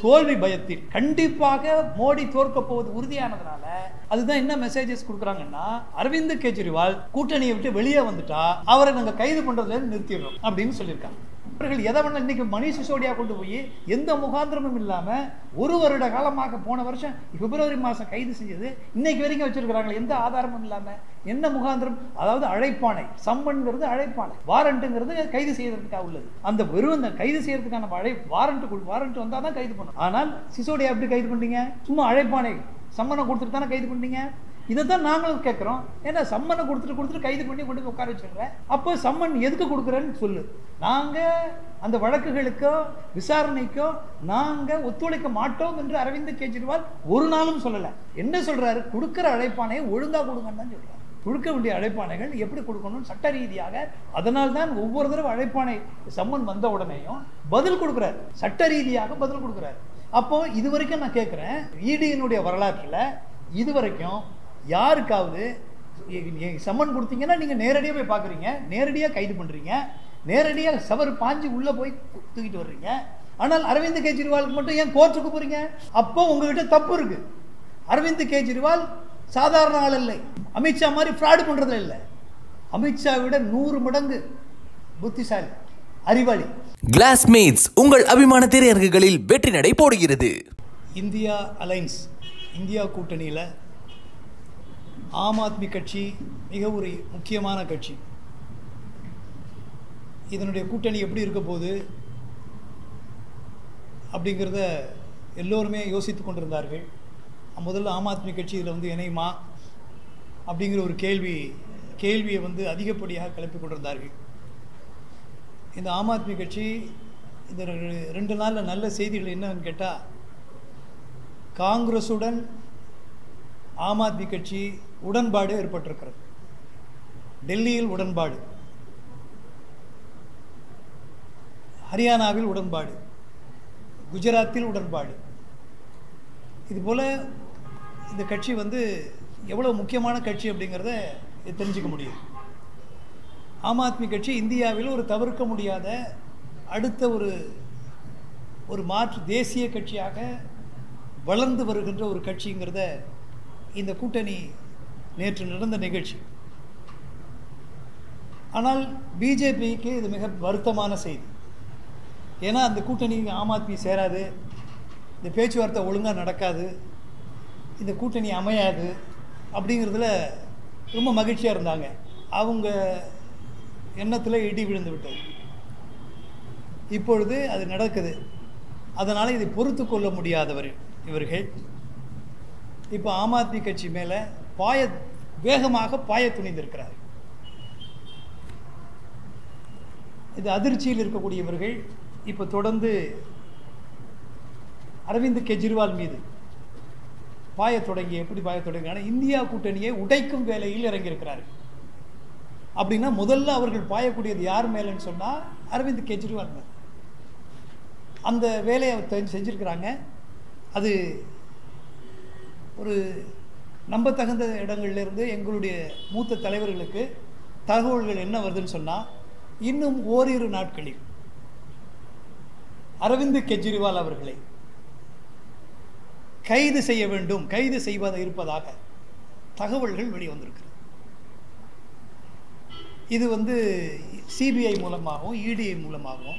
தோல்வி பயத்தில் கண்டிப்பாக மோடி தோற்க போவது உறுதியானதுனால அதுதான் என்ன மெசேஜஸ் கொடுக்குறாங்கன்னா அரவிந்த் கெஜ்ரிவால் கூட்டணியை விட்டு வெளியே வந்துட்டா அவரை நாங்கள் கைது பண்றதுல இருந்து நிறுத்திடுறோம் அப்படின்னு சொல்லியிருக்காங்க அவர்கள் எதை வேணா இன்னைக்கு மணிஷ் சிசோடியா கொண்டு போய் எந்த முகாந்திரமும் இல்லாம ஒரு வருட காலமாக போன வருஷம் பிப்ரவரி மாசம் கைது செஞ்சது இன்னைக்கு வரைக்கும் வச்சிருக்கிறாங்க எந்த ஆதாரமும் இல்லாம என்ன முகாந்திரம் அதாவது அழைப்பானை சம்மன்ங்கிறது அழைப்பானை வாரண்ட்டுங்கிறது கைது செய்யறதுக்காக உள்ளது அந்த வெறும் அந்த கைது செய்யறதுக்கான அழை வாரண்ட் வாரண்ட் வந்தா தான் கைது பண்ணும் ஆனால் சிசோடியா எப்படி கைது பண்ணீங்க சும்மா அழைப்பானை சம்மனை கொடுத்துட்டு தானே கைது பண்ணீங்க இதை தான் நாங்களும் கேட்குறோம் ஏன்னா சம்மனை கொடுத்துட்டு கொடுத்துட்டு கைது பண்ணி கொண்டு போய் உட்கார வச்சிருக்கிறேன் அப்போ சம்மன் எதுக்கு கொடுக்குறேன்னு சொல்லு நாங்கள் அந்த வழக்குகளுக்கோ விசாரணைக்கோ நாங்கள் ஒத்துழைக்க மாட்டோம் என்று அரவிந்த் கெஜ்ரிவால் ஒரு நாளும் சொல்லலை என்ன சொல்றாரு கொடுக்குற அழைப்பானையை ஒழுங்காக கொடுங்கன்னு தான் சொல்றாரு கொடுக்க வேண்டிய அழைப்பானைகள் எப்படி கொடுக்கணும் சட்ட ரீதியாக அதனால் தான் ஒவ்வொரு தடவை அழைப்பானை சம்மன் வந்த உடனேயும் பதில் கொடுக்குறாரு சட்ட ரீதியாக பதில் கொடுக்குறாரு அப்போ இது வரைக்கும் நான் கேட்குறேன் இடியினுடைய வரலாற்றில் இது வரைக்கும் யாருக்காவது சம்மன் கொடுத்தீங்கன்னா நீங்கள் நேரடியாக போய் பார்க்குறீங்க நேரடியாக கைது பண்ணுறீங்க நேரடியாக சவர் பாஞ்சு உள்ளே போய் தூக்கிட்டு வர்றீங்க ஆனால் அரவிந்த் கெஜ்ரிவாலுக்கு மட்டும் ஏன் கோர்ட்டுக்கு போகிறீங்க அப்போ உங்ககிட்ட தப்பு இருக்கு அரவிந்த் கெஜ்ரிவால் சாதாரண ஆள் இல்லை அமித்ஷா மாதிரி ஃப்ராடு பண்ணுறதுல இல்லை அமித்ஷா விட நூறு மடங்கு புத்திசாலி அறிவாளி கிளாஸ்மேட்ஸ் உங்கள் அபிமான திரையரங்குகளில் வெற்றி நடை போடுகிறது இந்தியா அலைன்ஸ் இந்தியா கூட்டணியில் ஆம் ஆத்மி கட்சி மிக ஒரு முக்கியமான கட்சி இதனுடைய கூட்டணி எப்படி இருக்க போகுது அப்படிங்கிறத எல்லோருமே யோசித்து கொண்டிருந்தார்கள் முதல்ல ஆம் ஆத்மி கட்சி இதில் வந்து இணையுமா அப்படிங்கிற ஒரு கேள்வி கேள்வியை வந்து அதிகப்படியாக கிளப்பி கொண்டிருந்தார்கள் இந்த ஆம் ஆத்மி கட்சி இந்த ரெ- ரெண்டு நாளில் நல்ல செய்திகள் என்னன்னு கேட்டால் காங்கிரஸுடன் ஆம் ஆத்மி கட்சி உடன்பாடு ஏற்பட்டிருக்கிறது டெல்லியில் உடன்பாடு ஹரியானாவில் உடன்பாடு குஜராத்தில் உடன்பாடு இதுபோல் இந்த கட்சி வந்து எவ்வளோ முக்கியமான கட்சி அப்படிங்கிறத இது தெரிஞ்சுக்க முடியும் ஆம் ஆத்மி கட்சி இந்தியாவில் ஒரு தவிர்க்க முடியாத அடுத்த ஒரு ஒரு மாற்று தேசிய கட்சியாக வளர்ந்து வருகின்ற ஒரு கட்சிங்கிறத இந்த கூட்டணி நேற்று நடந்த நிகழ்ச்சி ஆனால் பிஜேபிக்கு இது மிக வருத்தமான செய்தி ஏன்னா அந்த கூட்டணி ஆம் ஆத்மி சேராது இந்த பேச்சுவார்த்தை ஒழுங்காக நடக்காது இந்த கூட்டணி அமையாது அப்படிங்கிறதுல ரொம்ப மகிழ்ச்சியாக இருந்தாங்க அவங்க எண்ணத்தில் இடி விழுந்து விட்டது இப்பொழுது அது நடக்குது அதனால் இதை பொறுத்து கொள்ள முடியாதவர் இவர்கள் இப்போ ஆம் ஆத்மி கட்சி மேலே பாய வேகமாக பாய துணிந்திருக்கிறார் இது அதிர்ச்சியில் இருக்கக்கூடியவர்கள் இப்போ தொடர்ந்து அரவிந்த் கெஜ்ரிவால் மீது பாயத் தொடங்கி எப்படி பாயத் தொடங்கினா இந்தியா கூட்டணியை உடைக்கும் வேலையில் இறங்கியிருக்கிறார்கள் அப்படின்னா முதல்ல அவர்கள் பாயக்கூடியது யார் மேலேன்னு சொன்னால் அரவிந்த் கெஜ்ரிவால் மேலே அந்த வேலையை அவர் தெ- செஞ்சிருக்கிறாங்க அது ஒரு நம்பத்தகுந்த இடங்கள்லேருந்து எங்களுடைய மூத்த தலைவர்களுக்கு தகவல்கள் என்ன வருதுன்னு சொன்னால் இன்னும் ஓரிரு நாட்களில் அரவிந்த் கெஜ்ரிவால் அவர்களை கைது செய்ய வேண்டும் கைது செய்வதாக இருப்பதாக தகவல்கள் வெளிவந்திருக்கிறது இது வந்து சிபிஐ மூலமாகவும் இடிஐ மூலமாகவும்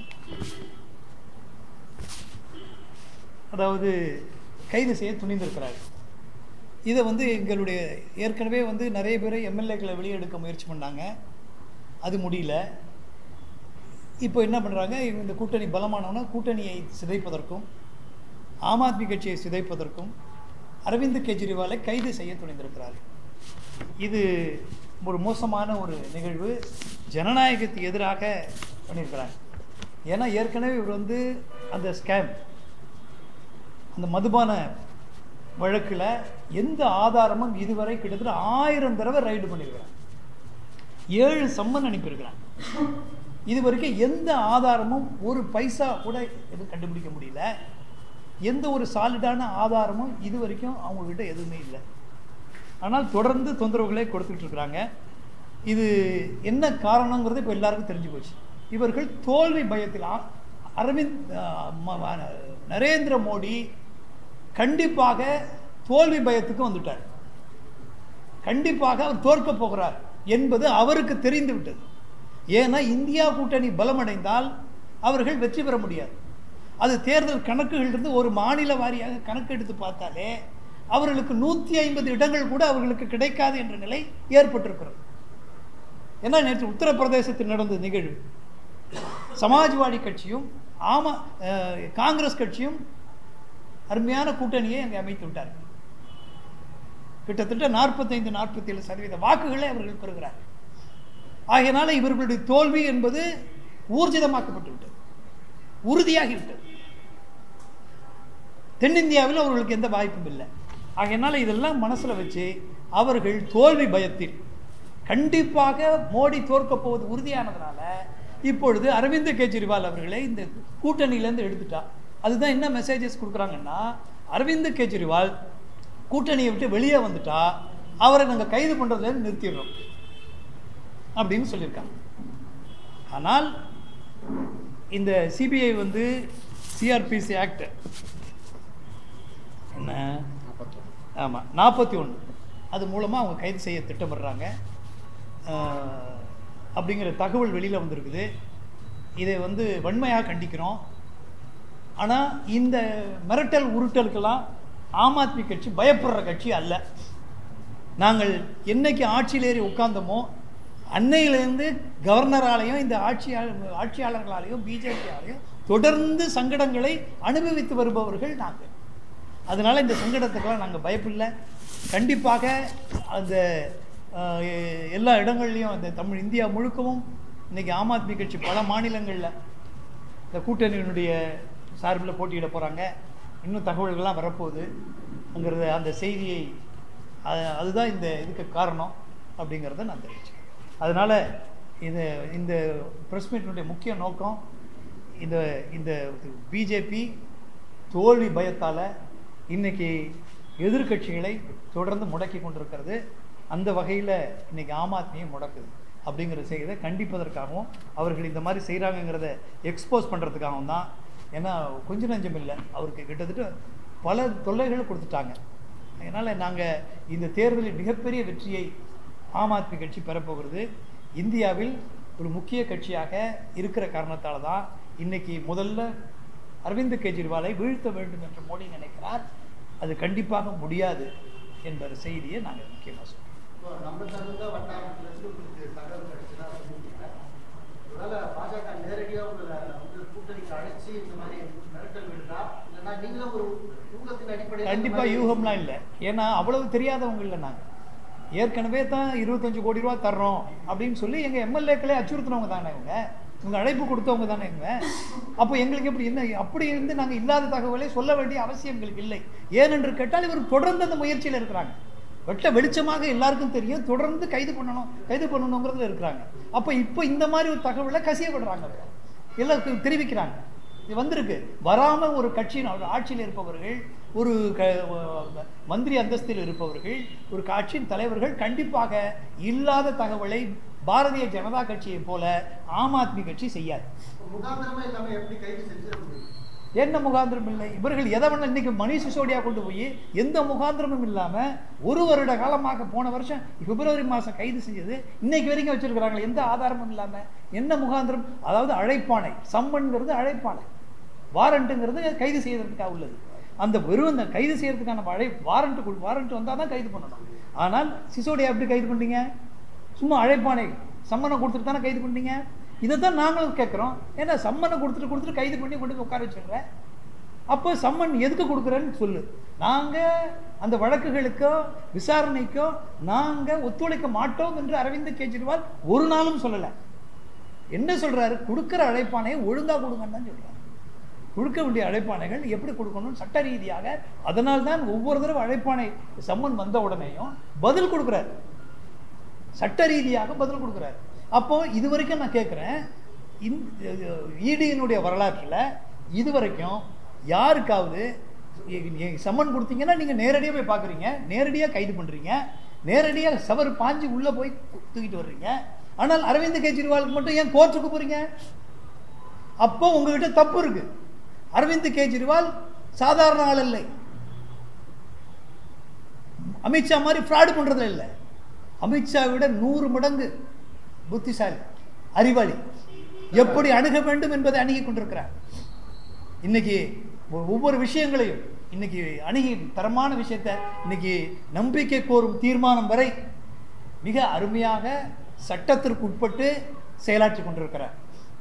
அதாவது கைது செய்ய துணிந்திருக்கிறார்கள் இதை வந்து எங்களுடைய ஏற்கனவே வந்து நிறைய பேரை எம்எல்ஏக்களை வெளியெடுக்க முயற்சி பண்ணாங்க அது முடியல இப்போ என்ன பண்ணுறாங்க இந்த கூட்டணி பலமானவனா கூட்டணியை சிதைப்பதற்கும் ஆம் ஆத்மி கட்சியை சிதைப்பதற்கும் அரவிந்த் கெஜ்ரிவாலை கைது செய்ய துணிந்திருக்கிறார்கள் இது ஒரு மோசமான ஒரு நிகழ்வு ஜனநாயகத்துக்கு எதிராக பண்ணியிருக்கிறாங்க ஏன்னா ஏற்கனவே இவர் வந்து அந்த ஸ்கேம் அந்த மதுபான வழக்கில் எந்த ஆதாரமும் இதுவரை கிட்டத்தட்ட ஆயிரம் தடவை ரைடு பண்ணியிருக்கிறான் ஏழு சம்மன் அனுப்பியிருக்கிறான் இது வரைக்கும் எந்த ஆதாரமும் ஒரு பைசா கூட எதுவும் கண்டுபிடிக்க முடியல எந்த ஒரு சாலிடான ஆதாரமும் இது வரைக்கும் அவங்கக்கிட்ட எதுவுமே இல்லை ஆனால் தொடர்ந்து தொந்தரவுகளை கொடுத்துட்டு இருக்கிறாங்க இது என்ன காரணங்கிறது இப்போ எல்லாருக்கும் தெரிஞ்சு போச்சு இவர்கள் தோல்வி பயத்தில் ஆ- அரவிந்த் ஆ, ம- ம- நரேந்திர மோடி கண்டிப்பாக தோல்வி பயத்துக்கு வந்துட்டார் கண்டிப்பாக அவர் தோற்க போகிறார் என்பது அவருக்கு தெரிந்து விட்டது ஏன்னா இந்தியா கூட்டணி பலமடைந்தால் அவர்கள் வெற்றி பெற முடியாது அது தேர்தல் கணக்குகளிலிருந்து ஒரு மாநில வாரியாக கணக்கு எடுத்து பார்த்தாலே அவர்களுக்கு நூற்றி ஐம்பது இடங்கள் கூட அவர்களுக்கு கிடைக்காது என்ற நிலை ஏற்பட்டிருக்கிறது ஏன்னா நேற்று உத்தரப்பிரதேசத்தில் நடந்த நிகழ்வு சமாஜ்வாடி கட்சியும் ஆமா அஹ், காங்கிரஸ் கட்சியும் அருமையான கூட்டணியை அங்கே அமைத்து விட்டார்கள் கிட்டத்தட்ட நாற்பத்தைந்து நாற்பத்தி ஏழு சதவீத வாக்குகளை அவர்கள் பெறுகிறார்கள் ஆகையினால இவர்களுடைய தோல்வி என்பது ஊர்ஜிதமாக்கப்பட்டு விட்டது உறுதியாகிவிட்டது தென்னிந்தியாவில் அவர்களுக்கு எந்த வாய்ப்பும் இல்லை ஆகையினால இதெல்லாம் மனசில் வச்சு அவர்கள் தோல்வி பயத்தில் கண்டிப்பாக மோடி தோற்க போவது உறுதியானதுனால இப்பொழுது அரவிந்த் கெஜ்ரிவால் அவர்களை இந்த கூட்டணியிலேருந்து எடுத்துட்டா அதுதான் என்ன மெசேஜஸ் கொடுக்குறாங்கன்னா அரவிந்த் கெஜ்ரிவால் கூட்டணியை விட்டு வெளியே வந்துட்டா அவரை நாங்கள் கைது பண்ணுறதுலேருந்து நிறுத்திடுறோம் அப்படின்னு சொல்லியிருக்காங்க ஆனால் இந்த சிபிஐ வந்து சிஆர்பிசி ஆக்ட் என்ன ஆமாம் நாற்பத்தி ஒன்று அது மூலமாக அவங்க கைது செய்ய திட்டமிடுறாங்க அஹ், அப்படிங்கிற தகவல் வெளியில் வந்திருக்குது இதை வந்து வன்மையாக கண்டிக்கிறோம் ஆனால் இந்த மிரட்டல் உருட்டலுக்கெல்லாம் ஆம் ஆத்மி கட்சி பயப்படுற கட்சி அல்ல நாங்கள் என்னைக்கு ஆட்சியில் ஏறி உட்கார்ந்தோமோ அன்னையிலேருந்து கவர்னராலையும் இந்த ஆட்சியாளர் ஆட்சியாளர்களாலையும் பிஜேபியாலையும் தொடர்ந்து சங்கடங்களை அனுபவித்து வருபவர்கள் நாங்கள் அதனால் இந்த சங்கடத்துக்கெல்லாம் நாங்கள் பயப்பில்லை கண்டிப்பாக அந்த அஹ், எ- எல்லா இடங்கள்லையும் அந்த தமிழ் இந்தியா முழுக்கவும் இன்னைக்கு ஆம் ஆத்மி கட்சி பல மாநிலங்களில் இந்த கூட்டணியினுடைய சார்பில் போட்டியிட போகிறாங்க இன்னும் தகவல்கள்லாம் வரப்போகுது அங்கிறத அந்த செய்தியை அ- அதுதான் இந்த இதுக்கு காரணம் அப்படிங்கிறத நான் தெரிவிச்சேன் அதனால் இது இந்த ப்ரெஸ் மீட்டினுடைய முக்கிய நோக்கம் இந்த இந்த பிஜேபி தோல்வி பயத்தால் இன்னைக்கு எதிர்க்கட்சிகளை தொடர்ந்து முடக்கி கொண்டிருக்கிறது அந்த வகையில் இன்னைக்கு ஆம் ஆத்மியை முடக்குது அப்படிங்கிற செய்தியை கண்டிப்பதற்காகவும் அவர்கள் இந்த மாதிரி செய்கிறாங்கங்கிறத எக்ஸ்போஸ் பண்ணுறதுக்காகவும் தான் ஏன்னா கொஞ்சம் நஞ்சம் இல்லை அவருக்கு கிட்டத்தட்ட பல தொல்லைகளை கொடுத்துட்டாங்க அதனால் நாங்கள் இந்த தேர்தலில் மிகப்பெரிய வெற்றியை ஆம் ஆத்மி கட்சி பெறப்போகிறது இந்தியாவில் ஒரு முக்கிய கட்சியாக இருக்கிற காரணத்தால் தான் இன்னைக்கு முதல்ல அரவிந்த் கெஜ்ரிவாலை வீழ்த்த வேண்டும் என்று மோடி நினைக்கிறார் அது கண்டிப்பாக முடியாது என்ற செய்தியை நாங்கள் முக்கியமாக சொல்றோம் இப்போ நம்ம தகுந்த வட்டாரத்திலிருந்து உங்களுக்கு தகவல் கிடைச்சதா சொல்லியிருக்கீங்க ஒருவேளை பாஜக நேரடியா உங்களை வந்து கூட்டணிக்கு அழைச்சி இந்த மாதிரி மிரட்டல் விடுதா இல்லைன்னா நீங்களும் ஒரு யூகத்தின் அடிப்படையில் கண்டிப்பாக யூகம்லாம் இல்லை ஏன்னா அவ்வளவு தெரியாதவங்க இல்லை நாங்கள் ஏற்கனவே தான் இருபத்தஞ்சு கோடி ரூபா தர்றோம் அப்படின்னு சொல்லி எங்கள் எம்எல்ஏக்களே அச்சுறுத்தினவங்க தானே இவங்க இவங்க அழைப்பு கொடுத்தவங்க தானே இவங்க அப்போ எங்களுக்கு எப்படி என்ன அப்படி இருந்து நாங்கள் இல்லாத தகவலை சொல்ல வேண்டிய அவசியம் எங்களுக்கு இல்லை ஏனென்று கேட்டால் இவர் தொடர்ந்து அந்த முயற்சியில் இருக்கிறாங்க வெட்ட வெளிச்சமாக எல்லாருக்கும் தெரியும் தொடர்ந்து கைது பண்ணணும் கைது பண்ணணுங்கிறதுல இருக்கிறாங்க அப்போ இப்போ இந்த மாதிரி ஒரு தகவலை கசியப்படுறாங்க எல்லாருக்கும் தெரிவிக்கிறாங்க இது வந்திருக்கு வராம ஒரு கட்சியின் ஒரு ஆட்சியில் இருப்பவர்கள் ஒரு க வ- மந்திரி அந்தஸ்தில் இருப்பவர்கள் ஒரு கட்சியின் தலைவர்கள் கண்டிப்பாக இல்லாத தகவலை பாரதிய ஜனதா கட்சியை போல ஆம் ஆத்மி கட்சி செய்யாது முகாந்திரமா இல்லாம எப்படி கைது செஞ்சிட முடியும் என்ன முகாந்திரம் இல்லை இவர்கள் எதை வேணா இன்னைக்கு மணி சிசோடியா கொண்டு போய் எந்த முகாந்திரமும் இல்லாம ஒரு வருட காலமாக போன வருஷம் பிப்ரவரி மாசம் கைது செஞ்சது இன்னைக்கு வரைக்கும் வச்சிருக்கிறாங்க எந்த ஆதாரமும் இல்லாம என்ன முகாந்திரம் அதாவது அழைப்பானை சம்மன்கிறது அழைப்பானை வாரண்ட்டுங்கிறது கைது செய்யறதுக்காக உள்ளது அந்த வெறும் அந்த கைது செய்யறதுக்கான அழை வாரண்ட் வாரண்ட் வந்தால் தான் கைது பண்ணணும் ஆனால் சிசோடியா எப்படி கைது பண்ணீங்க சும்மா அழைப்பானை சம்மனை கொடுத்துட்டு தானே கைது பண்ணீங்க இதை தான் நாங்களும் கேட்குறோம் ஏன்னா சம்மனை கொடுத்துட்டு கொடுத்துட்டு கைது பண்ணி கொண்டு போய் உட்கார வச்சிடுற அப்போ சம்மன் எதுக்கு கொடுக்குறேன்னு சொல்லு நாங்கள் அந்த வழக்குகளுக்கோ விசாரணைக்கோ நாங்கள் ஒத்துழைக்க மாட்டோம் என்று அரவிந்த் கெஜ்ரிவால் ஒரு நாளும் சொல்லலை என்ன சொல்றாரு கொடுக்குற அழைப்பானையை ஒழுங்கா கொடுங்கன்னு தான் சொல்றாரு கொடுக்க வேண்டிய அழைப்பானைகள் எப்படி கொடுக்கணும் சட்ட ரீதியாக அதனால் தான் ஒவ்வொரு தடவை அழைப்பானை சம்மன் வந்த உடனேயும் பதில் கொடுக்குறாரு சட்ட ரீதியாக பதில் கொடுக்குறாரு அப்போ இது வரைக்கும் நான் கேட்குறேன் இடியினுடைய வரலாற்றில் இது வரைக்கும் யாருக்காவது இ- இ- சம்மன் கொடுத்தீங்கன்னா நீங்கள் நேரடியாக போய் பார்க்குறீங்க நேரடியாக கைது பண்ணுறீங்க நேரடியாக சவர் பாஞ்சு உள்ளே போய் தூக்கிட்டு வர்றீங்க ஆனால் அரவிந்த் கெஜ்ரிவாலுக்கு மட்டும் ஏன் கோர்ட்டுக்கு போகிறீங்க அப்போ உங்ககிட்ட தப்பு இருக்கு அரவிந்த் கெஜ்ரிவால் சாதாரண ஆள் இல்லை அமித்ஷா மாதிரி ஃப்ராடு பண்றதுல இல்லை அமித்ஷா விட நூறு மடங்கு புத்திசாலி அறிவாளி எப்படி அணுக வேண்டும் என்பதை அணுகி கொண்டிருக்கிறார் இன்னைக்கு ஒ- ஒவ்வொரு விஷயங்களையும் இன்னைக்கு அணுகி தரமான விஷயத்தை இன்னைக்கு நம்பிக்கை கோரும் தீர்மானம் வரை மிக அருமையாக சட்டத்திற்கு உட்பட்டு செயலாற்றி கொண்டிருக்கிறார்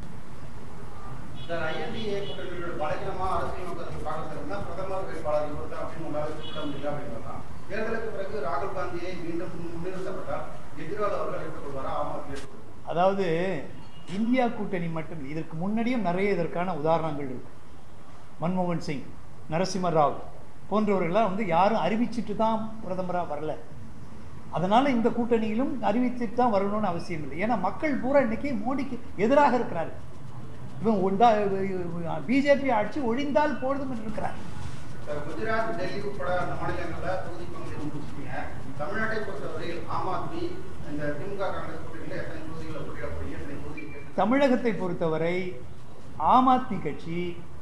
சார் ஐஎன்டிஏ கூட்டணியோட பலகீனமா அரசியல் நோக்கத்தை பார்க்கறதுனா பிரதமர் வேட்பாளர் இவர் தான் அப்படின்னு உங்களால் குறிப்பிட முடியல அப்படின்னு சொன்னா தேர்தலுக்கு பிறகு ராகுல் காந்தியை மீண்டும் முன்னிறுத்தப்பட்டால் கெஜ்ரிவால் அவர்கள் ஏற்றுக்கொள்வாரா ஆம் ஆத்மி ஏற்றுக்கொள்வாரா அதாவது இந்தியா கூட்டணி மட்டும் இல்லை. இதற்கு முன்னாடியும் நிறைய இதற்கான உதாரணங்கள் இருக்கு மன்மோகன் சிங் நரசிம்ம ராவ் போன்றவர்கள்லாம் வந்து யாரும் அறிவிச்சிட்டு தான் பிரதமராக வரல அதனால இந்த கூட்டணியிலும் அறிவிச்சிட்டு தான் வரணும்னு அவசியம் இல்லை ஏன்னா மக்கள் பூரா இன்னைக்கு மோடிக்கு எதிராக இருக்கிறார்கள் இவன் ஒண்டா பிஜேபி ஆட்சி ஒழிந்தால் போதும் என்று இருக்கிறார் சார் குஜராத் டெல்லி உட்பட அந்த மாநிலங்களில் தொகுதி பங்கீடு முடிச்சிட்டீங்க தமிழ்நாட்டை பொறுத்தவரையில் ஆம் ஆத்மி இந்த திமுக காங்கிரஸ் கூட்டணியில் எத்தனை தொகுதிகளில் போட்டியிடக்கூடிய எத்தனை தொகுதிகள் தமிழகத்தை பொறுத்தவரை ஆம் ஆத்மி கட்சி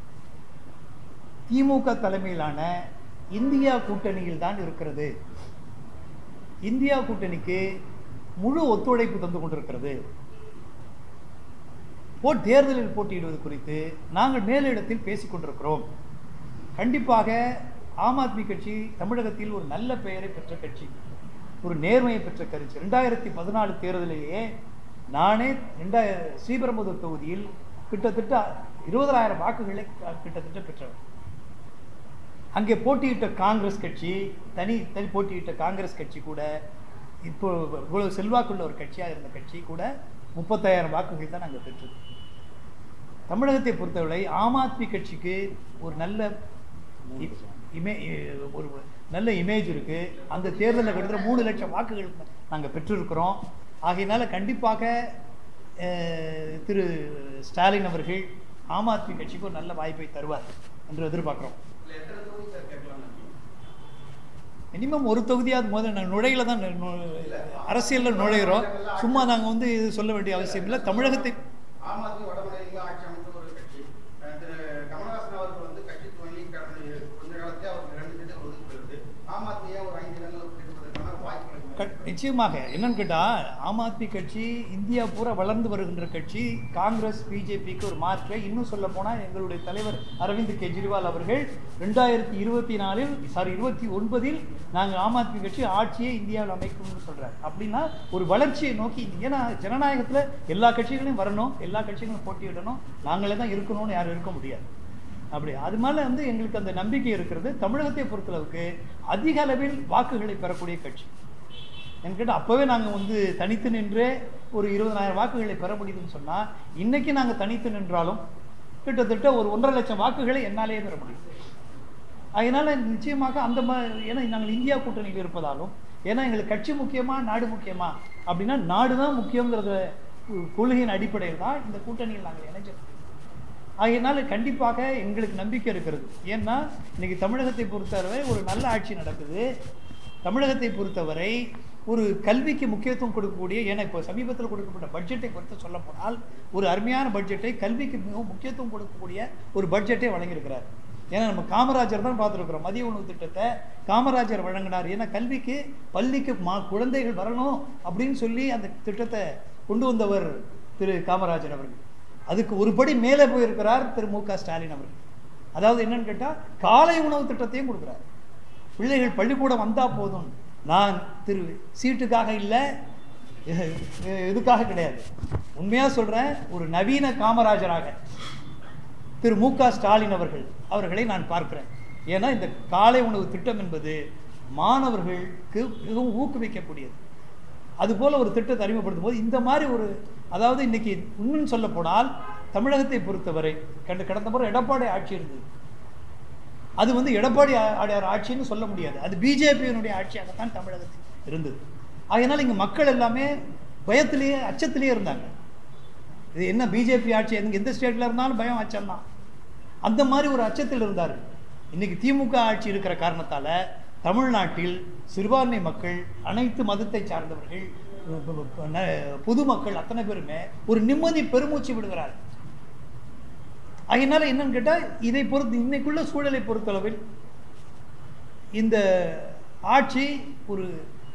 திமுக தலைமையிலான இந்தியா கூட்டணியில் தான் இருக்கிறது இந்தியா கூட்டணிக்கு முழு ஒத்துழைப்பு தந்து கொண்டிருக்கிறது போ தேர்தலில் போட்டியிடுவது குறித்து நாங்கள் மேலிடத்தில் பேசிக் கொண்டிருக்கிறோம் கண்டிப்பாக ஆம் ஆத்மி கட்சி தமிழகத்தில் ஒரு நல்ல பெயரை பெற்ற கட்சி ஒரு நேர்மையை பெற்ற கட்சி ரெண்டாயிரத்தி பதினாலு தேர்தலிலேயே நானே ரெண்டாய ஸ்ரீபெரும்புதூர் தொகுதியில் கிட்டத்தட்ட இருபதாயிரம் வாக்குகளை க- கிட்டத்தட்ட பெற்றவர் அங்கே போட்டியிட்ட காங்கிரஸ் கட்சி தனி தனி போட்டியிட்ட காங்கிரஸ் கட்சி கூட இப்போ இவ்வளவு செல்வாக்குள்ள ஒரு கட்சியாக இருந்த கட்சி கூட முப்பத்தாயிரம் வாக்குகள் தான் நாங்கள் பெற்றது தமிழகத்தை பொறுத்தவரை ஆம் ஆத்மி கட்சிக்கு ஒரு நல்ல இ- இமே இ- ஒரு நல்ல இமேஜ் இருக்கு அந்த தேர்தலில் கிட்டத்தட்ட மூணு லட்சம் வாக்குகள் நாங்கள் பெற்றிருக்கிறோம் ஆகையினால கண்டிப்பாக அஹ், திரு ஸ்டாலின் அவர்கள் ஆம் ஆத்மி கட்சிக்கு ஒரு நல்ல வாய்ப்பை தருவார் என்று எதிர்பார்க்குறோம் இல்லை எத்தனை தொகுதி சார் கேட்கலாம்னு நினைக்கிறீங்க? மினிமம் ஒரு தொகுதியாவது முதல்ல நாங்கள் நுழையில தான் அரசியலில் நுழைகிறோம் சும்மா நாங்கள் வந்து இது சொல்ல வேண்டிய அவசியம் இல்லை தமிழகத்தை ஆம் ஆத்மி வடமாநிலங்களில் ஆட்சி அமைத்த ஒரு கட்சி அஹ் திரு கமலஹாசன் அவர்கள் வந்து கட்சி துவங்கி கடந்த கொஞ்ச காலத்தே அவருக்கு ரெண்டு சீட்டுகள் ஒதுக்கப்பட்டிருக்கு ஆம் ஆத்மியை ஒரு ஐந்து இடங்கள் பிடிப்பதற்கான வாய்ப்புகள் க- நிச்சயமாக என்னன்னு கேட்டால் ஆம் ஆத்மி கட்சி இந்தியா பூரா வளர்ந்து வருகின்ற கட்சி காங்கிரஸ் பிஜேபிக்கு ஒரு மாற்றை இன்னும் சொல்ல போனால் எங்களுடைய தலைவர் அரவிந்த் கெஜ்ரிவால் அவர்கள் ரெண்டாயிரத்தி இருபத்தி நாலில் சாரி இருபத்தி ஒன்பதில் நாங்கள் ஆம் ஆத்மி கட்சி ஆட்சியை இந்தியாவில் அமைக்கணும்னு சொல்றாரு அப்படின்னா ஒரு வளர்ச்சியை நோக்கி ஏன்னா ஜனநாயகத்தில் எல்லா கட்சிகளையும் வரணும் எல்லா கட்சிகளும் போட்டியிடணும் நாங்களே தான் இருக்கணும்னு யாரும் இருக்க முடியாது அப்படி அது மேலே வந்து எங்களுக்கு அந்த நம்பிக்கை இருக்கிறது தமிழகத்தை பொறுத்தளவுக்கு அதிக அளவில் வாக்குகளை பெறக்கூடிய கட்சி என்கிட்ட அப்போவே நாங்கள் வந்து தனித்து நின்றே ஒரு இருபதனாயிரம் வாக்குகளை பெற முடியுதுன்னு சொன்னால் இன்னைக்கு நாங்கள் தனித்து நின்றாலும் கிட்டத்தட்ட ஒரு ஒன்றரை லட்சம் வாக்குகளை என்னாலேயே பெற முடியும் அதனால நிச்சயமாக அந்த மா ஏன்னா நாங்கள் இந்தியா கூட்டணியில் இருப்பதாலும் ஏன்னா எங்களுக்கு கட்சி முக்கியமா நாடு முக்கியமா அப்படின்னா நாடு தான் முக்கியங்கிறத கொ- கொள்கையின் அடிப்படையில் தான் இந்த கூட்டணியில் நாங்கள் இணைஞ்சிருக்கோம் ஆகையினால கண்டிப்பாக எங்களுக்கு நம்பிக்கை இருக்கிறது ஏன்னா இன்னைக்கு தமிழகத்தை பொறுத்தவரை ஒரு நல்ல ஆட்சி நடக்குது தமிழகத்தை பொறுத்தவரை ஒரு கல்விக்கு முக்கியத்துவம் கொடுக்கக்கூடிய ஏன்னா இப்போ சமீபத்தில் கொடுக்கப்பட்ட பட்ஜெட்டை குறித்து சொல்ல போனால் ஒரு அருமையான பட்ஜெட்டை கல்விக்கு மிகவும் முக்கியத்துவம் கொடுக்கக்கூடிய ஒரு பட்ஜெட்டை வழங்கியிருக்கிறார் ஏன்னா நம்ம காமராஜர் தான் பார்த்துருக்குறோம் மதிய உணவு திட்டத்தை காமராஜர் வழங்கினார் ஏன்னா கல்விக்கு பள்ளிக்கு மா குழந்தைகள் வரணும் அப்படின்னு சொல்லி அந்த திட்டத்தை கொண்டு வந்தவர் திரு காமராஜர் அவர்கள் அதுக்கு ஒரு படி மேலே போயிருக்கிறார் திரு மு க ஸ்டாலின் அவர்கள் அதாவது என்னன்னு கேட்டால் காலை உணவு திட்டத்தையும் கொடுக்குறாரு பிள்ளைகள் பள்ளிக்கூடம் வந்தால் போதும் நான் திரு சீட்டுக்காக இல்லை இதுக்காக கிடையாது உண்மையாக சொல்கிறேன் ஒரு நவீன காமராஜராக திரு மு க ஸ்டாலின் அவர்கள் அவர்களை நான் பார்க்கிறேன் ஏன்னா இந்த காலை உணவு திட்டம் என்பது மாணவர்களுக்கு மிகவும் ஊக்குவிக்கக்கூடியது அதுபோல ஒரு திட்டத்தை அறிமுகப்படுத்தும் போது இந்த மாதிரி ஒரு அதாவது இன்னைக்கு இன்னும் சொல்ல போனால் தமிழகத்தை பொறுத்தவரை கண்டு கடந்த முறை எடப்பாடி ஆட்சி இருந்தது அது வந்து எடப்பாடி ஆ- ஆடையார் ஆட்சின்னு சொல்ல முடியாது அது பிஜேபியினுடைய ஆட்சியாகத்தான் தமிழகத்தில் இருந்தது ஆகையினால இங்கே மக்கள் எல்லாமே பயத்திலேயே அச்சத்திலேயே இருந்தாங்க இது என்ன பிஜேபி ஆட்சி எங்க எந்த ஸ்டேட்டில் இருந்தாலும் பயம் அச்சம்தான் அந்த மாதிரி ஒரு அச்சத்தில் இருந்தார் இன்னைக்கு திமுக ஆட்சி இருக்கிற காரணத்தால தமிழ்நாட்டில் சிறுபான்மை மக்கள் அனைத்து மதத்தை சார்ந்தவர்கள் ப- ப- ப- ந- பொதுமக்கள் அத்தனை பேருமே ஒரு நிம்மதி பெருமூச்சு விடுகிறார்கள் அதனால என்னன்னு கேட்டால் இதை பொறுத்து இன்னைக்குள்ள சூழலை பொறுத்தளவில் இந்த ஆட்சி ஒரு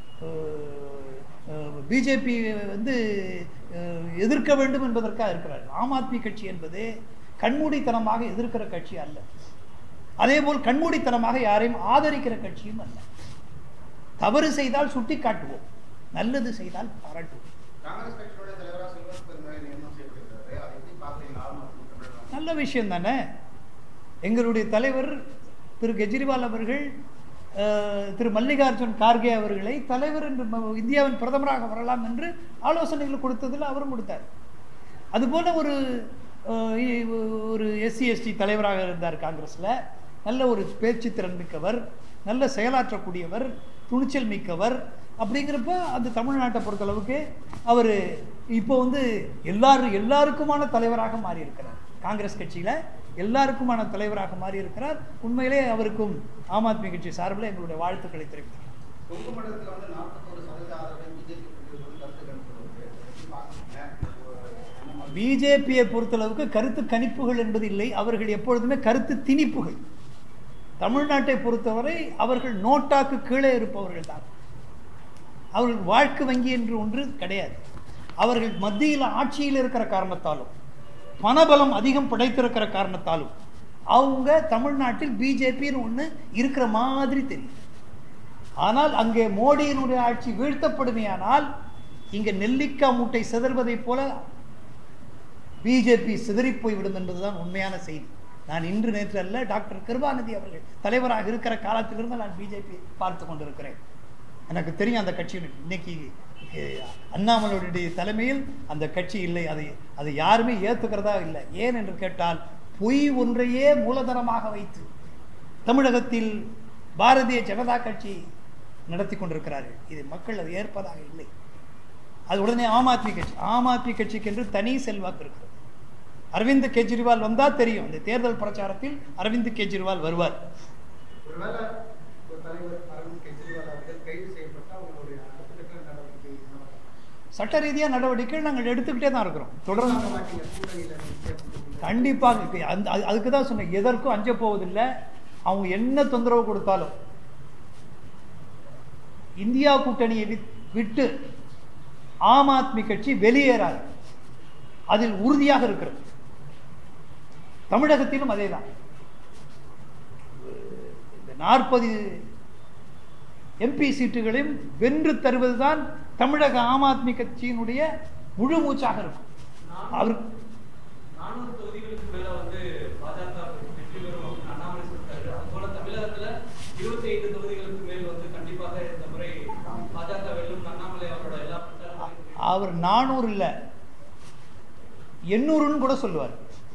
பிஜேபி வந்து அஹ், எதிர்க்க வேண்டும் என்பதற்காக இருக்கிறார் ஆம் ஆத்மி கட்சி என்பது கண்மூடித்தனமாக எதிர்க்கிற கட்சி அல்ல அதேபோல் கண்மூடித்தனமாக யாரையும் ஆதரிக்கிற கட்சியும் அல்ல தவறு செய்தால் சுட்டி காட்டுவோம் நல்லது செய்தால் பாராட்டுவோம் காங்கிரஸ் கட்சியோட தலைவராக செல்வராஜ் பெருமாள் நியமனம் செய்யப்பட்டிருக்காரு அதை எப்படி பார்க்குறீங்க ஆம் ஆத்மி தமிழகம் நல்ல விஷயம் தானே எங்களுடைய தலைவர் திரு கெஜ்ரிவால் அவர்கள் அஹ், திரு மல்லிகார்ஜுன் கார்கே அவர்களை தலைவர் என்று ம- இந்தியாவின் பிரதமராக வரலாம் என்று ஆலோசனைகள் கொடுத்ததில் அவரும் கொடுத்தார் அதுபோல ஒரு அஹ், இ- ஒரு எஸ்சி எஸ்டி தலைவராக இருந்தார் காங்கிரஸில் நல்ல ஒரு பேச்சு திறன் மிக்கவர் நல்ல செயலாற்றக்கூடியவர் துணிச்சல் மிக்கவர் அப்படிங்கிறப்ப அந்த தமிழ்நாட்டை பொறுத்தளவுக்கு அவர் இப்போ வந்து எல்லாரும் எல்லாருக்குமான தலைவராக மாறி இருக்கிறார் காங்கிரஸ் கட்சியில் எல்லாருக்குமான தலைவராக மாறி இருக்கிறார் உண்மையிலே அவருக்கும் ஆம் ஆத்மி கட்சி சார்பில் எங்களுடைய வாழ்த்துக்களை தெரிவிக்கிறேன் கொங்கு மண்டலத்தில் வந்து நாற்பத்தோரு சதவீத ஆதரவை பிஜேபி கொண்டிருப்பது கருத்து கணிப்பு எப்படி பார்க்குறீங்க பிஜேபியை பொறுத்தளவுக்கு கருத்து கணிப்புகள் என்பது இல்லை அவர்கள் எப்பொழுதுமே கருத்து திணிப்புகள் தமிழ்நாட்டை பொறுத்தவரை அவர்கள் நோட்டாக்கு கீழே இருப்பவர்கள் தான் அவர்கள் வாழ்க்கை வங்கி என்று ஒன்று கிடையாது அவர்கள் மத்தியில் ஆட்சியில் இருக்கிற காரணத்தாலும் பணபலம் அதிகம் படைத்திருக்கிற காரணத்தாலும் அவங்க தமிழ்நாட்டில் பிஜேபின்னு ஒன்று இருக்கிற மாதிரி தெரியும் ஆனால் அங்கே மோடியினுடைய ஆட்சி வீழ்த்தப்படுமையானால் இங்கே நெல்லிக்காய் மூட்டை சிதறுவதைப் போல பிஜேபி சிதறிப் போய்விடும் என்பதுதான் உண்மையான செய்தி நான் இன்று நேற்று அல்ல டாக்டர் கிருபாநிதி அவர்கள் தலைவராக இருக்கிற காலத்திலிருந்து நான் பிஜேபி பார்த்து கொண்டிருக்கிறேன் எனக்கு தெரியும் அந்த கட்சியின் இன்னைக்கு அஹ், அண்ணாமலையுடைய தலைமையில் அந்த கட்சி இல்லை அதை அதை யாருமே ஏற்றுக்கிறதா இல்லை ஏன் என்று கேட்டால் பொய் ஒன்றையே மூலதனமாக வைத்து தமிழகத்தில் பாரதிய ஜனதா கட்சி நடத்தி கொண்டிருக்கிறார்கள் இது மக்கள் அதை ஏற்பதாக இல்லை அது உடனே ஆம் ஆத்மி கட்சி ஆம் ஆத்மி கட்சிக்கு என்று தனி செல்வாக்கு இருக்கிறது அரவிந்த் கெஜ்ரிவால் வந்தா தெரியும் இந்த தேர்தல் பிரச்சாரத்தில் அரவிந்த் கெஜ்ரிவால் வருவார் ஒருவேளை ஒரு தலைவர் அரவிந்த் கெஜ்ரிவால் அவர்கள் கைது செய்யப்பட்டால் உங்களுடைய அடுத்த கட்ட நடவடிக்கை என்னவா இருக்கும்? சட்ட ரீதியாக நடவடிக்கை நாங்கள் எடுத்துக்கிட்டே தான் இருக்கிறோம் தொடர்ந்து வாங்க மாட்டீங்க கூட்டணியில நிச்சயம் கண்டிப்பாக இருக்கு. அந்த அது- அதுக்கு தான் சொன்னேன் எதற்கும் அஞ்ச போவதில்லை அவங்க என்ன தொந்தரவு கொடுத்தாலும் இந்தியா கூட்டணியை வித்- விட்டு ஆம் ஆத்மி கட்சி வெளியேறாது அதில் உறுதியாக இருக்கிறது தமிழகத்திலும் அதேதான் இந்த நாற்பது எம்பி சீட்டுகளையும் வென்று தருவதுதான் தமிழக ஆம் ஆத்மி கட்சியினுடைய முழு மூச்சாக இருக்கும் அவர் நானூறு தொகுதிகளுக்கு மேல வந்து பாஜக வெற்றி பெறும் அப்படின்னு அண்ணாமலை சொல்லிட்டாரு அது போல தமிழகத்துல இருபத்தி ஐந்து தொகுதிகளுக்கு மேல் வந்து கண்டிப்பாக இந்த முறை பாஜக வெல்லும் அண்ணாமலை அவரோட எல்லா பிரச்சாரங்களையும் அவர் நானூறு இல்லை எண்ணூறுன்னு கூட சொல்லுவார்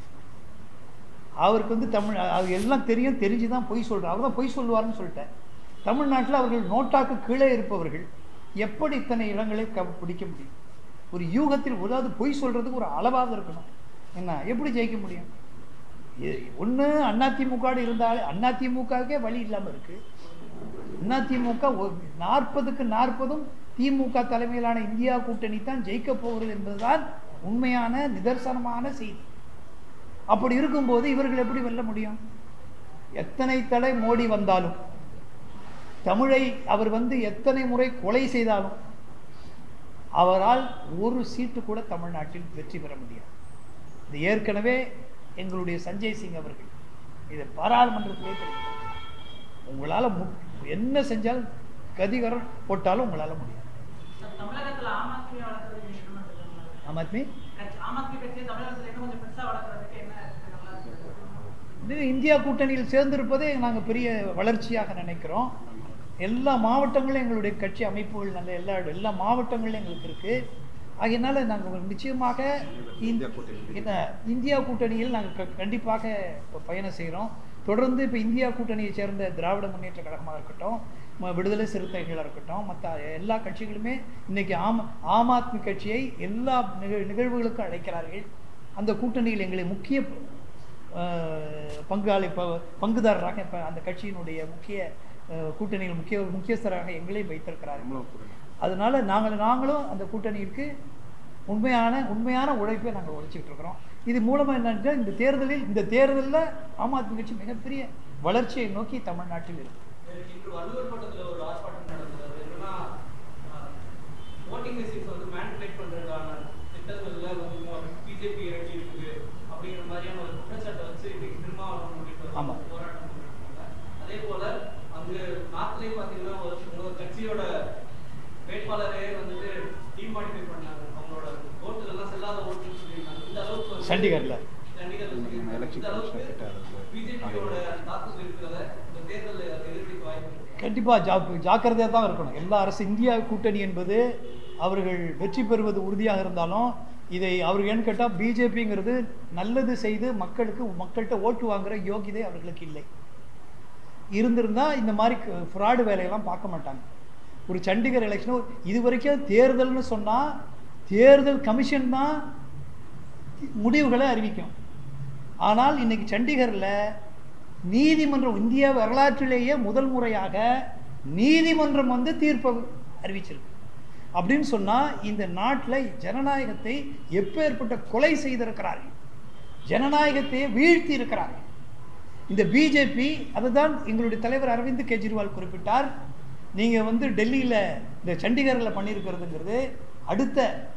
அவருக்கு வந்து தமிழ் அது எல்லாம் தெரியும் தெரிஞ்சு தான் பொய் சொல்கிறார் அவர் தான் பொய் சொல்லுவார்னு சொல்லிட்டேன் தமிழ்நாட்டில் அவர்கள் நோட்டாக்கு கீழே இருப்பவர்கள் எப்படி இத்தனை இடங்களை க பிடிக்க முடியும் ஒரு யூகத்தில் அதாவது பொய் சொல்கிறதுக்கு ஒரு அளவாக இருக்கணும் என்ன எப்படி ஜெயிக்க முடியும் ஒன்று அதிமுக இருந்தாலே அதிமுகவுக்கே வழி இல்லாமல் இருக்குது அதிமுக நாற்பதுக்கு நாற்பதும் திமுக தலைமையிலான இந்தியா கூட்டணி தான் ஜெயிக்க போகிறது என்பதுதான் உண்மையான நிதர்சனமான செய்தி அப்படி இருக்கும்போது இவர்கள் எப்படி வெல்ல முடியும் எத்தனை தடை மோடி வந்தாலும் தமிழை அவர் வந்து எத்தனை முறை கொலை செய்தாலும் அவரால் ஒரு சீட்டு கூட தமிழ்நாட்டில் வெற்றி பெற முடியாது இது ஏற்கனவே எங்களுடைய சஞ்சய் சிங் அவர்கள் இதை பாராளுமன்றத்திலே தெரிவித்தார் உங்களால் மு என்ன செஞ்சாலும் கதிகரம் போட்டாலும் உங்களால் முடியாது தமிழகத்துல ஆம் ஆத்மி வளர்க்கறதுக்கு நீங்க என்ன சொல்றீங்க? ஆம் ஆத்மி கட்சி- ஆம் ஆத்மி கட்சியை தமிழகத்துல இன்னும் கொஞ்சம் பெருசா வளர்க்கறதுக்கு என்ன இருக்கு நல்லா இருக்கு? இது இந்தியா கூட்டணியில் சேர்ந்திருப்பதே நாங்கள் பெரிய வளர்ச்சியாக நினைக்கிறோம் எல்லா மாவட்டங்களும் எங்களுடைய கட்சி அமைப்புகள் நல்ல எல்லா எல்லா மாவட்டங்களும் எங்களுக்கு இருக்கு ஆகையினால நாங்கள் நிச்சயமாக இந்த- இந்த இந்தியா கூட்டணியில் நாங்கள் கண்டிப்பாக இப்ப பயணம் செய்கிறோம் தொடர்ந்து இப்போ இந்தியா கூட்டணியை சேர்ந்த திராவிட முன்னேற்ற கழகமாக இருக்கட்டும் ம- விடுதலை சிறுத்தைகளாக இருக்கட்டும் மற்ற எல்லா கட்சிகளுமே இன்னைக்கு ஆம் ஆம் ஆத்மி கட்சியை எல்லா நிகழ் நிகழ்வுகளுக்கும் அழைக்கிறார்கள் அந்த கூட்டணியில் எங்களை முக்கிய அஹ், பங்காளி ப- பங்குதாரராக இப்போ அந்த கட்சியினுடைய முக்கிய அஹ், கூட்டணியில் முக்கிய முக்கியஸ்தராக எங்களையும் வைத்திருக்கிறார்கள் அதனால நாங்கள் நாங்களும் அந்த கூட்டணிக்கு உண்மையான உண்மையான உழைப்பை நாங்கள் உழைச்சிட்டு இருக்கிறோம் இது மூலமாக என்னன்னா இந்த தேர்தலில் இந்த தேர்தலில் ஆம் ஆத்மி கட்சி மிகப்பெரிய வளர்ச்சியை நோக்கி தமிழ்நாட்டில் இருக்கு இன்று வள்ளுவர் கோட்டத்தில் ஒரு ஆர்ப்பாட்டம் நடந்தது அது என்னன்னா ஓட்டிங் மிஷின்ஸ் வந்து மேனிபுலேட் பண்றதுக்கான திட்டங்கள்ல வந்து பிஜேபி இறங்கி இருக்குது அப்படிங்கிற மாதிரியான ஒரு குற்றச்சாட்டை வச்சு இன்னைக்கு திருமாவளவன் உள்ளிட்ட ஆமா. போராட்டம் பண்ணிருக்காங்க அதே போல அங்கு நாட்டிலேயே பாத்தீங்கன்னா ஒரு ஒரு கட்சியோட வேட்பாளரே வந்துட்டு டிமாடிஃபை பண்ணாங்க அவங்களோட ஓட்டுகள் எல்லாம் செல்லாத ஓட்டுன்னு சொல்லியிருக்காங்க இந்த அளவுக்கு வந்து- சண்டிகர்ல. சண்டிகர்ல சொல்லியிருக்காங்க. election இந்த அளவுக்கு commission கிட்ட அது பிஜேபியோட தாக்குதல் இருக்கிறத இந்த தேர்தலில் எதிர்ப்பிக்க வாய்ப்பு இருக்கு கண்டிப்பாக ஜா ஜாக்கிரதையாக தான் இருக்கணும் எல்லா அரசு இந்தியா கூட்டணி என்பது அவர்கள் வெற்றி பெறுவது உறுதியாக இருந்தாலும் இதை அவர்கள் ஏன்னு கேட்டால் பிஜேபிங்கிறது நல்லது செய்து மக்களுக்கு மக்கள்கிட்ட ஓட்டு வாங்குற யோகிதை அவர்களுக்கு இல்லை இருந்திருந்தா இந்த மாதிரி ஃப்ராடு வேலையெல்லாம் பார்க்க மாட்டாங்க ஒரு சண்டிகர் எலெக்ஷன் இது வரைக்கும் தேர்தல்னு சொன்னால் தேர்தல் கமிஷன் தான் முடிவுகளை அறிவிக்கும் ஆனால் இன்னைக்கு சண்டிகரில் நீதிமன்றம் இந்திய வரலாற்றிலேயே முதல் முறையாக நீதிமன்றம் வந்து தீர்ப்பை அறிவிச்சிருக்கு அப்படின்னு சொன்னால் இந்த நாட்டில் ஜனநாயகத்தை எப்பேற்பட்ட கொலை செய்திருக்கிறார்கள் ஜனநாயகத்தை வீழ்த்தி இருக்கிறார்கள் இந்த பிஜேபி அதுதான் எங்களுடைய தலைவர் அரவிந்த் கெஜ்ரிவால் குறிப்பிட்டார் நீங்கள் வந்து டெல்லியில் இந்த சண்டிகரில் பண்ணியிருக்கிறதுங்கிறது அடுத்த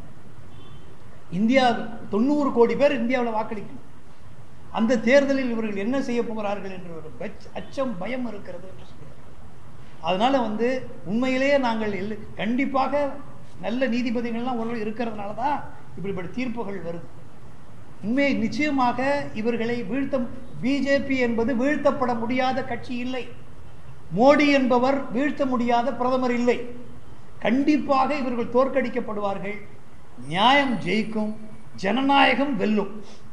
இந்தியா தொண்ணூறு கோடி பேர் இந்தியாவில் வாக்களிக்கணும் அந்த தேர்தலில் இவர்கள் என்ன செய்ய போகிறார்கள் என்ற ஒரு பட்ச- அச்சம் பயம் இருக்கிறது என்று சொல்கிறார் அதனால வந்து உண்மையிலேயே நாங்கள் எல் கண்டிப்பாக நல்ல நீதிபதிகள்லாம் ஒரு இருக்கிறதுனால தான் இப்படிப்பட்ட தீர்ப்புகள் வருது உண்மை நிச்சயமாக இவர்களை வீழ்த்த பிஜேபி என்பது வீழ்த்தப்பட முடியாத கட்சி இல்லை மோடி என்பவர் வீழ்த்த முடியாத பிரதமர் இல்லை கண்டிப்பாக இவர்கள் தோற்கடிக்கப்படுவார்கள் நியாயம் ஜெயிக்கும் ஜனநாயகம் வெல்லும்